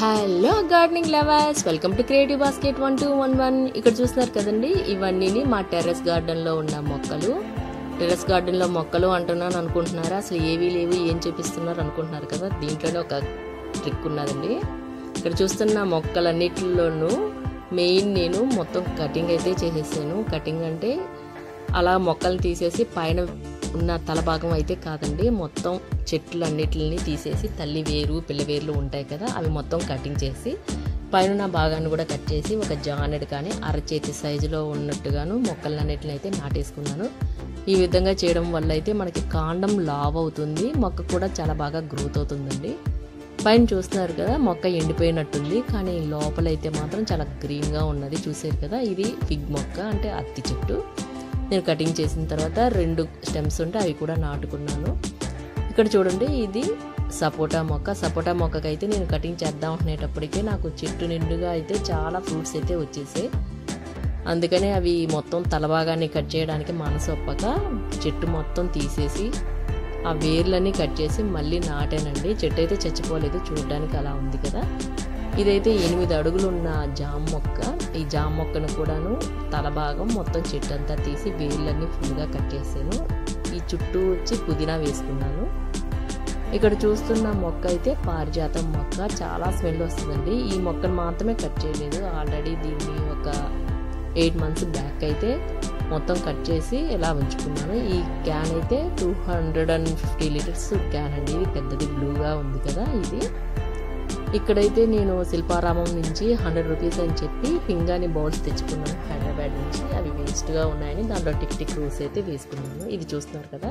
hello gardening lovers welcome to creative basket one two one one ఇక్కడ చూస్తున్నారు కదండి ఇవన్నీ మా టెర్రస్ గార్డెన్లో ఉన్న మొక్కలు టెర్రస్ గార్డెన్లో మొక్కలు అంటున్నాను అనుకుంటున్నారా అసలు ఏవీ లేవు ఏం చూపిస్తున్నారు అనుకుంటున్నారు కదా దీంట్లోనే ఒక ట్రిక్ ఉన్నదండి ఇక్కడ చూస్తున్న మొక్కలన్నిటిలోనూ మెయిన్ నేను మొత్తం కటింగ్ అయితే చేసేసాను కటింగ్ అంటే అలా మొక్కలు తీసేసి పైన ఉన్న తల భాగం అయితే కాదండి మొత్తం చెట్లు అన్నిటిని తీసేసి తల్లి వేరు పిల్ల వేర్లు ఉంటాయి కదా అవి మొత్తం కటింగ్ చేసి పైన భాగాన్ని కూడా కట్ చేసి ఒక జానెడ్ కానీ అరచేతి సైజులో ఉన్నట్టుగాను మొక్కలన్నిటిని అయితే నాటేసుకున్నాను ఈ విధంగా చేయడం వల్ల అయితే మనకి కాండం లావ్ అవుతుంది మొక్క కూడా చాలా బాగా గ్రోత్ అవుతుందండి పైన చూస్తున్నారు కదా మొక్క ఎండిపోయినట్టుంది కానీ లోపలైతే మాత్రం చాలా గ్రీన్గా ఉన్నది చూసారు కదా ఇది ఫిగ్ మొక్క అంటే అత్తి చెట్టు నేను కటింగ్ చేసిన తర్వాత రెండు స్టెమ్స్ ఉంటే అవి కూడా నాటుకున్నాను ఇక్కడ చూడండి ఇది సపోటా మొక్క సపోటా మొక్కకైతే నేను కటింగ్ చేద్దాం అనేటప్పటికే నాకు చెట్టు నిండుగా అయితే చాలా ఫ్రూట్స్ అయితే వచ్చేసాయి అందుకనే అవి మొత్తం తలభాగాన్ని కట్ చేయడానికి మనసు ఒప్పక చెట్టు మొత్తం తీసేసి ఆ వేర్లన్నీ కట్ చేసి మళ్ళీ నాటానండి చెట్టు అయితే చచ్చిపోలేదు చూడడానికి అలా ఉంది కదా ఇదైతే ఎనిమిది అడుగులు ఉన్న జామ మొక్క ఈ జామ మొక్కను కూడాను తల భాగం మొత్తం చెట్టు అంతా తీసి వేర్లన్నీ ఫుల్గా కట్టేసాను ఈ చుట్టూ వచ్చి పుదీనా వేసుకున్నాను ఇక్కడ చూస్తున్న మొక్క అయితే పారిజాతం మొక్క చాలా స్మెల్ వస్తుందండి ఈ మొక్కను మాత్రమే కట్ చేయలేదు ఆల్రెడీ దీన్ని ఒక ఎయిట్ మంత్స్ బ్యాక్ అయితే మొత్తం కట్ చేసి ఇలా ఉంచుకున్నాను ఈ క్యాన్ అయితే two hundred and fifty litres can అండి ఇది పెద్దది బ్లూగా ఉంది కదా ఇది ఇక్కడైతే నేను శిల్పారామం నుంచి హండ్రెడ్ రూపీస్ అని చెప్పి పింగాని బౌల్స్ తెచ్చుకున్నాను హైదరాబాద్ నుంచి అవి వేస్ట్గా ఉన్నాయని దాంట్లో టిక్ టిక్ రూస్ అయితే వేసుకున్నాను ఇది చూస్తున్నారు కదా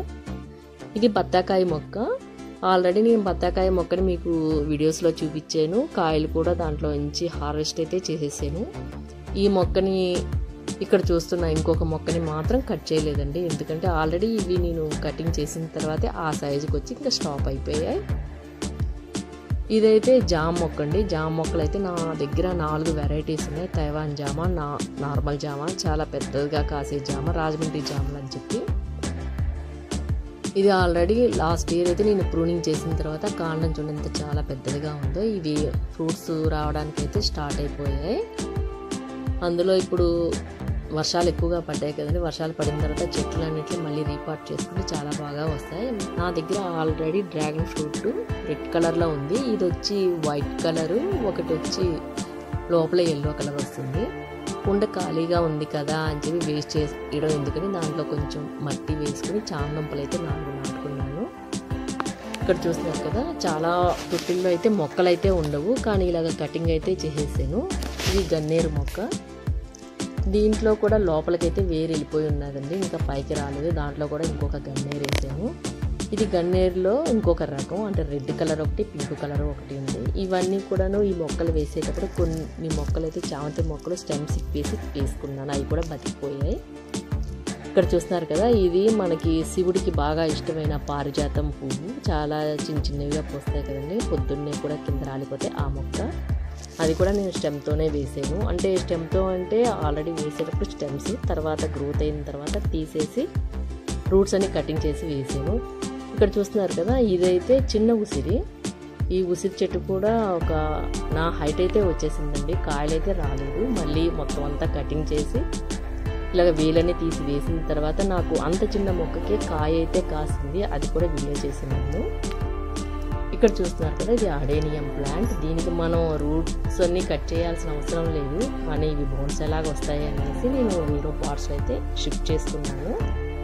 ఇది బత్తాకాయ మొక్క ఆల్రెడీ నేను బత్తాకాయ మొక్కని మీకు వీడియోస్లో చూపించాను కాయలు కూడా దాంట్లో నుంచి హార్వెస్ట్ అయితే చేసేసాను ఈ మొక్కని ఇక్కడ చూస్తున్న ఇంకొక మొక్కని మాత్రం కట్ చేయలేదండి ఎందుకంటే ఆల్రెడీ ఇవి నేను కటింగ్ చేసిన తర్వాతే ఆ సైజుకి వచ్చి ఇంకా స్టాప్ అయిపోయాయి ఇదైతే జామ మొక్క అండి జామ మొక్కలు అయితే నా దగ్గర నాలుగు వెరైటీస్ ఉన్నాయి తైవాన్ జామ నా నార్మల్ జామ చాలా పెద్దదిగా కాసే జామ రాజమండ్రి జామలు అని చెప్పి ఇది ఆల్రెడీ లాస్ట్ ఇయర్ అయితే నేను ప్రూనింగ్ చేసిన తర్వాత కాండం చూడండి ఎంత చాలా పెద్దదిగా ఉందో ఇవి ఫ్రూట్స్ రావడానికి అయితే స్టార్ట్ అయిపోయాయి అందులో ఇప్పుడు వర్షాలు ఎక్కువగా పడ్డాయి కదండి వర్షాలు పడిన తర్వాత చెట్లు అన్నింటినీ మళ్ళీ రీపార్ట్ చేసుకుంటే చాలా బాగా వస్తాయి నా దగ్గర ఆల్రెడీ డ్రాగన్ ఫ్రూట్ రెడ్ కలర్లో ఉంది ఇది వచ్చి వైట్ కలరు ఒకటి వచ్చి లోపల ఎల్లో కలర్ వస్తుంది కుండ ఖాళీగా ఉంది కదా అని చెప్పి వేస్ట్ చేయడం ఎందుకని దాంట్లో కొంచెం మట్టి వేసుకుని చామందుంపలు అయితే నాలుగు నాటుకున్నాను ఇక్కడ చూస్తున్నారు కదా చాలా తొట్టిల్లో అయితే మొక్కలు అయితే ఉండవు కానీ ఇలాగ కటింగ్ అయితే చేసేసాను ఇది గన్నేరు మొక్క దీంట్లో కూడా లోపలికైతే వేరు వెళ్ళిపోయి ఉన్నదండి ఇంకా పైకి రాలేదు దాంట్లో కూడా ఇంకొక గన్నేరు వేసాను ఇది గన్నేరులో ఇంకొక రకం అంటే రెడ్ కలర్ ఒకటి పింక్ కలర్ ఒకటి ఉంది ఇవన్నీ కూడాను ఈ మొక్కలు వేసేటప్పుడు కొన్ని మొక్కలు అయితే చామంతి మొక్కలు స్టెమ్స్ ఇప్పేసి వేసుకున్నాను అవి కూడా బతికిపోయాయి ఇక్కడ చూస్తున్నారు కదా ఇది మనకి శివుడికి బాగా ఇష్టమైన పారిజాతం పువ్వు చాలా చిన్న చిన్నవిగా పోస్తాయి కదండి పొద్దున్నే కూడా కింద రాలిపోతాయి ఆ మొక్క అది కూడా నేను స్టెమ్తోనే వేసాను అంటే స్టెమ్తో అంటే ఆల్రెడీ వేసేటప్పుడు స్టెమ్స్ తర్వాత గ్రోత్ అయిన తర్వాత తీసేసి రూట్స్ అన్ని కటింగ్ చేసి వేసాను ఇక్కడ చూస్తున్నారు కదా ఇదైతే చిన్న ఉసిరి ఈ ఉసిరి చెట్టు కూడా ఒక నా హైట్ అయితే వచ్చేసిందండి కాయలు అయితే రాలేదు మళ్ళీ మొత్తం అంతా కటింగ్ చేసి ఇలాగ వేలన్నీ తీసి వేసిన తర్వాత నాకు అంత చిన్న మొక్కకే కాయ అయితే కాసింది అది కూడా వీడియో చేసినాను ఇక్కడ చూస్తున్నారు కదా ఇది అడేనియం ప్లాంట్ దీనికి మనం రూట్స్ అన్నీ కట్ చేయాల్సిన అవసరం లేదు కానీ ఇవి బోన్స్ ఎలాగ వస్తాయి అనేసి నేను వేరే పార్ట్స్ అయితే షిఫ్ట్ చేసుకున్నాను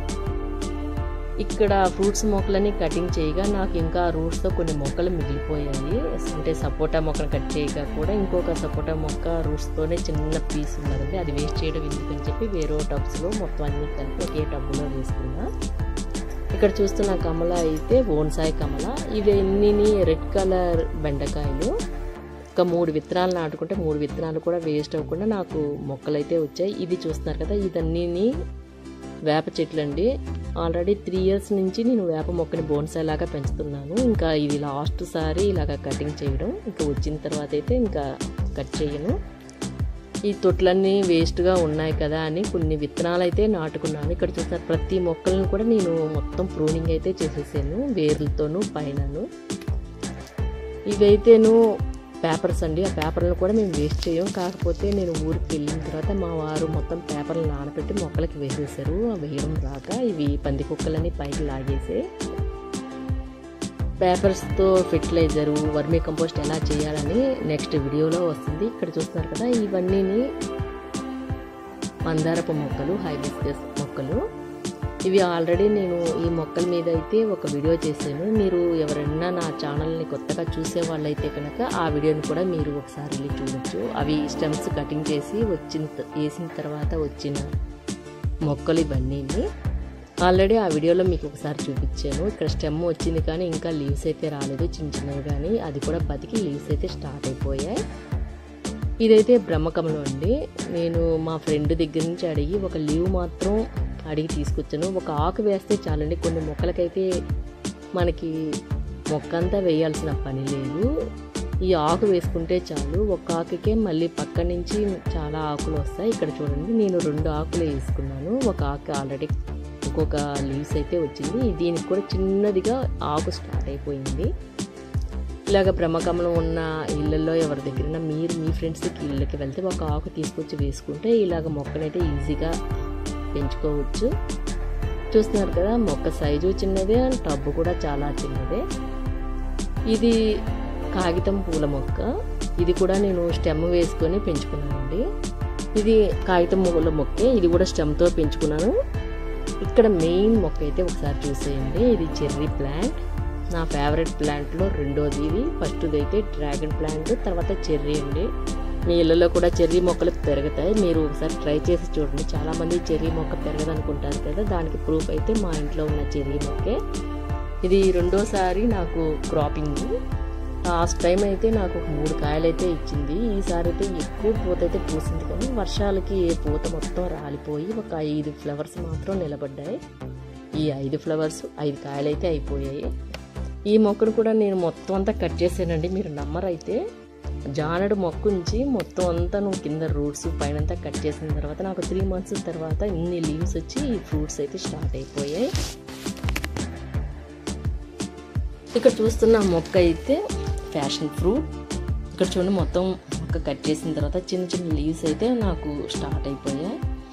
ఇక్కడ ఫ్రూట్స్ మొక్కలని కటింగ్ చేయగా నాకు ఇంకా రూట్స్తో కొన్ని మొక్కలు మిగిలిపోయాయి అంటే సపోటా మొక్కను కట్ చేయగా కూడా ఇంకొక సపోటా మొక్క రూట్స్తోనే చిన్న పీస్ ఉన్నదండి అది వేస్ట్ చేయడం ఎందుకని చెప్పి వేరే టబ్స్లో మొత్తం అన్ని కలిపి ఒకే టబ్లో వేసుకున్నా ఇక్కడ చూస్తున్న కమల అయితే బోన్సాయి కమల ఇవన్నీ రెడ్ కలర్ బెండకాయలు ఒక మూడు విత్తనాలు నాటుకుంటే మూడు విత్తనాలు కూడా వేస్ట్ అవ్వకుండా నాకు మొక్కలు అయితే వచ్చాయి ఇది చూస్తున్నారు కదా ఇదన్నీ వేప చెట్లు అండి ఆల్రెడీ త్రీ ఇయర్స్ నుంచి నేను వేప మొక్కని బోన్సాయి లాగా పెంచుతున్నాను ఇంకా ఇది లాస్ట్ సారి ఇలాగ కటింగ్ చేయడం ఇంకా వచ్చిన తర్వాత అయితే ఇంకా కట్ చేయను ఈ తొట్లన్నీ వేస్ట్గా ఉన్నాయి కదా అని కొన్ని విత్తనాలు అయితే నాటుకున్నాను ఇక్కడ చూస్తారు ప్రతి మొక్కలను కూడా నేను మొత్తం ప్రూనింగ్ అయితే చేసేసాను వేర్లతోనూ పైనను ఇవైతేను పేపర్స్ అండి ఆ పేపర్లను కూడా మేము వేస్ట్ చేయం కాకపోతే నేను ఊరికి వెళ్ళిన తర్వాత మా వారు మొత్తం పేపర్లు నానబెట్టి మొక్కలకి వేసేసారు ఆ వేయడం రాక ఇవి పంది కుక్కలని పైకి లాగేసి పేపర్స్తో ఫెర్టిలైజరు వర్మీ కంపోస్ట్ ఎలా చేయాలని నెక్స్ట్ వీడియోలో వస్తుంది ఇక్కడ చూస్తున్నారు కదా ఇవన్నీని మందారపు మొక్కలు హైబిస్కస్ మొక్కలు ఇవి ఆల్రెడీ నేను ఈ మొక్కల మీద అయితే ఒక వీడియో చేశాను మీరు ఎవరైనా నా ఛానల్ని కొత్తగా చూసే వాళ్ళైతే కనుక ఆ వీడియోని కూడా మీరు ఒకసారి వెళ్ళి చూడొచ్చు అవి స్టెమ్స్ కటింగ్ చేసి వచ్చిన వేసిన తర్వాత వచ్చిన మొక్కలు ఇవన్నీని ఆల్రెడీ ఆ వీడియోలో మీకు ఒకసారి చూపించాను ఇక్కడ స్టెమ్ వచ్చింది కానీ ఇంకా లీవ్స్ అయితే రాలేదు చిన్న చిన్నవి కానీ అది కూడా బతికి లీవ్స్ అయితే స్టార్ట్ అయిపోయాయి ఇదైతే బ్రహ్మకమలం అండి నేను మా ఫ్రెండ్ దగ్గర నుంచి అడిగి ఒక లీవ్ మాత్రం అడిగి తీసుకొచ్చాను ఒక ఆకు వేస్తే చాలండి కొన్ని మొక్కలకైతే మనకి మొక్క అంతా వేయాల్సిన పని లేదు ఈ ఆకు వేసుకుంటే చాలు ఒక ఆకుకే మళ్ళీ పక్క నుంచి చాలా ఆకులు వస్తాయి ఇక్కడ చూడండి నేను రెండు ఆకులు వేసుకున్నాను ఒక ఆకు ఆల్రెడీ ఇంకొక లీవ్స్ అయితే వచ్చింది దీనికి కూడా చిన్నదిగా ఆకు స్టార్ట్ అయిపోయింది ఇలాగ బ్రహ్మకమలం ఉన్న ఇళ్ళల్లో ఎవరి దగ్గర మీరు మీ ఫ్రెండ్స్కి ఇళ్ళకి వెళ్తే ఒక ఆకు తీసుకొచ్చి వేసుకుంటే ఇలాగ మొక్కనైతే ఈజీగా పెంచుకోవచ్చు చూస్తున్నారు కదా మొక్క సైజు చిన్నదే అండ్ టబ్బు కూడా చాలా చిన్నదే ఇది కాగితం పూల మొక్క ఇది కూడా నేను స్టెమ్ వేసుకొని పెంచుకున్నానండి ఇది కాగితం పూల మొక్కే ఇది కూడా స్టెమ్తో పెంచుకున్నాను ఇక్కడ మెయిన్ మొక్క అయితే ఒకసారి చూసేయండి ఇది చెర్రీ ప్లాంట్ నా ఫేవరెట్ ప్లాంట్లో రెండోది ఇది ఫస్ట్ది అయితే డ్రాగన్ ప్లాంట్ తర్వాత చెర్రీ అండి మీ ఇళ్ళలో కూడా చెర్రీ మొక్కలు పెరుగుతాయి మీరు ఒకసారి ట్రై చేసి చూడండి చాలామంది చెర్రీ మొక్క పెరగదు అనుకుంటారు కదా దానికి ప్రూఫ్ అయితే మా ఇంట్లో ఉన్న చెర్రీ మొక్కే ఇది రెండోసారి నాకు క్రాపింగ్ లాస్ట్ టైం అయితే నాకు ఒక మూడు కాయలు అయితే ఇచ్చింది ఈసారి అయితే ఎక్కువ పూత అయితే పూసింది కానీ వర్షాలకి పూత మొత్తం రాలిపోయి ఒక ఐదు ఫ్లవర్స్ మాత్రం నిలబడ్డాయి ఈ ఐదు ఫ్లవర్స్ ఐదు కాయలు అయితే అయిపోయాయి ఈ మొక్కను కూడా నేను మొత్తం అంతా కట్ చేశానండి మీరు నమ్మరైతే జానడు మొక్క ఉంచి మొత్తం అంతా నువ్వు కింద రూట్స్ పైన కట్ చేసిన తర్వాత నాకు త్రీ మంత్స్ తర్వాత ఇన్ని లీవ్స్ వచ్చి ఈ ఫ్రూట్స్ అయితే స్టార్ట్ అయిపోయాయి ఇక్కడ చూస్తున్న మొక్క అయితే ఫ్యాషన్ ఫ్రూట్ ఇక్కడ చూడండి మొత్తం మొక్క కట్ చేసిన తర్వాత చిన్న చిన్న లీవ్స్ అయితే నాకు స్టార్ట్ అయిపోయాయి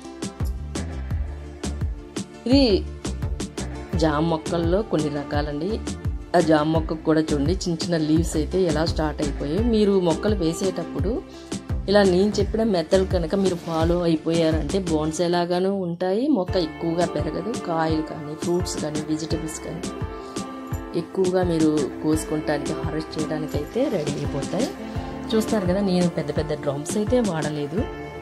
ఇది జామ మొక్కల్లో కొన్ని రకాలండి ఆ జామ మొక్కకు కూడా చూడండి చిన్న చిన్న లీవ్స్ అయితే ఎలా స్టార్ట్ అయిపోయాయి మీరు మొక్కలు వేసేటప్పుడు ఇలా నేను చెప్పిన మెథడ్ కనుక మీరు ఫాలో అయిపోయారంటే బోన్స్ ఎలాగానూ ఉంటాయి మొక్క ఎక్కువగా పెరగదు కాయలు కానీ ఫ్రూట్స్ కానీ వెజిటబుల్స్ కానీ ఎక్కువగా మీరు కోసుకుంటానికి హార్వెస్ట్ చేయడానికి అయితే రెడీ అయిపోతాయి చూస్తారు కదా నేను పెద్ద పెద్ద డ్రమ్స్ అయితే వాడలేదు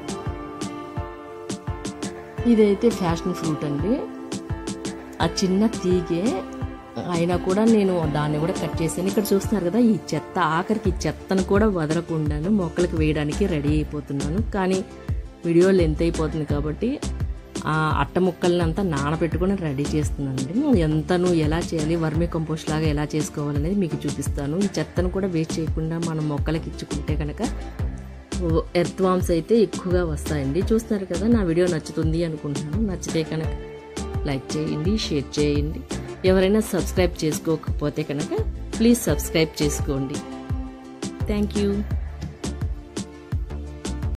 ఇదైతే ఫ్యాషన్ ఫ్రూట్ అండి ఆ చిన్న తీగే అయినా కూడా నేను దాన్ని కూడా కట్ చేశాను ఇక్కడ చూస్తున్నారు కదా ఈ చెత్త ఆఖరికి ఈ చెత్తను కూడా వదలకుండాను మొక్కలకు వేయడానికి రెడీ అయిపోతున్నాను కానీ వీడియో లెంత్ అయిపోతుంది కాబట్టి ఆ అట్ట ముక్కల్ని అంతా నానబెట్టుకొని రెడీ చేస్తున్నానండి ఎంతను ఎలా చేయాలి వర్మీ కంపోస్ట్ లాగా ఎలా చేసుకోవాలనేది మీకు చూపిస్తాను ఈ చెత్తను కూడా వేస్ట్ చేయకుండా మనం మొక్కలకి ఇచ్చుకుంటే కనుక ఎర్త్ వామ్స్ అయితే ఎక్కువగా వస్తాయండి చూస్తున్నారు కదా నా వీడియో నచ్చుతుంది అనుకుంటున్నాను నచ్చితే కనుక లైక్ చేయండి షేర్ చేయండి ఎవరైనా సబ్స్క్రైబ్ చేసుకోకపోతే కనుక ప్లీజ్ సబ్స్క్రైబ్ చేసుకోండి థ్యాంక్ యూ